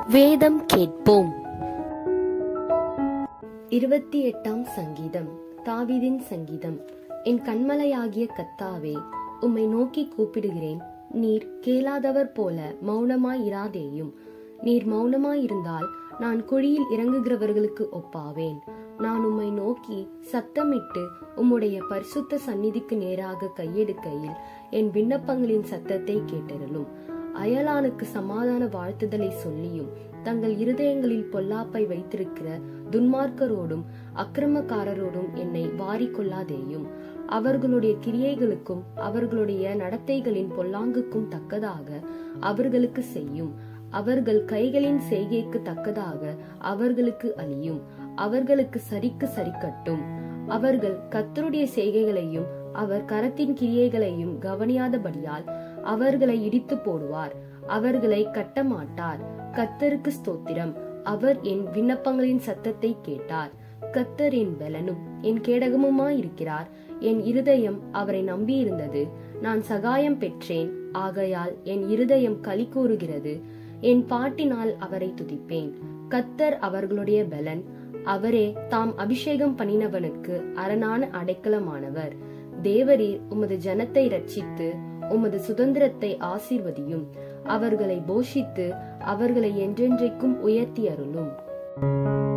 வேதம் கேட்போம் இருபத்தி எட்டாம் சங்கீதம் தாவீதின் சங்கீதம் என் கண்மலையாகிய கத்தாவே உம்மை நோக்கி கூப்பிடுகிறேன் நீர் கேளாதவர் போல மௌனமாய் இராதேயும் நீர் மௌனமாய் இருந்தால் நான் குழியில் இறங்குகிறவர்களுக்கு ஒப்பாவேன் நான் உம்மை நோக்கி சத்தமிட்டு உம்முடைய பரிசுத்த சந்நிதிக்கு நேராக கையெடுக்கையில் என் விண்ணப்பங்களின் சத்தத்தை கேட்டருளும் அயலானுக்கு சமாதான வாழ்த்துதலை சொல்லியும் தங்கள் இருதயங்களில் பொல்லாப்பை வைத்திருக்கிற துன்மார்க்கரோடும் அக்கிரமக்காரரோடும் என்னை வாரிக்கொள்ளாதேயும் அவர்களுடைய கிரியைகளுக்கும் அவர்களுடைய நடத்தைகளின் பொல்லாங்குக்கும் தக்கதாக அவர்களுக்கு செய்யும் அவர்கள் கைகளின் செய்கைக்கு தக்கதாக அவர்களுக்கு அழியும் அவர்களுக்கு சரிக்கு சரிக்கட்டும் அவர்கள் கத்தருடைய செய்கைகளையும் அவர் கரத்தின் கிரியைகளையும் கவனியாதபடியால் அவர்களை இடித்து போடுவார் அவர்களை கட்ட மாட்டார் கத்தருக்கு ஸ்தோத்திரம் அவர் என் விண்ணப்பங்களின் சத்தத்தை கேட்டார் கத்தர் என் பலனும் என் கேடகமுமாயிருக்கிறார் என் இருதயம் அவரை நம்பியிருந்தது நான் சகாயம் பெற்றேன் ஆகையால் என் இருதயம் களி கூறுகிறது என் பாட்டினால் அவரை துதிப்பேன் கத்தர் அவர்களுடைய பலன் அவரே தாம் அபிஷேகம் பண்ணினவனுக்கு அரணான அடைக்கலமானவர் தேவரீர் உமது ஜனத்தை ரட்சித்து உமது சுதந்திரத்தை ஆசீர்வதியும் அவர்களை போஷித்து அவர்களை என்றென்றைக்கும் உயர்த்தி அருளும்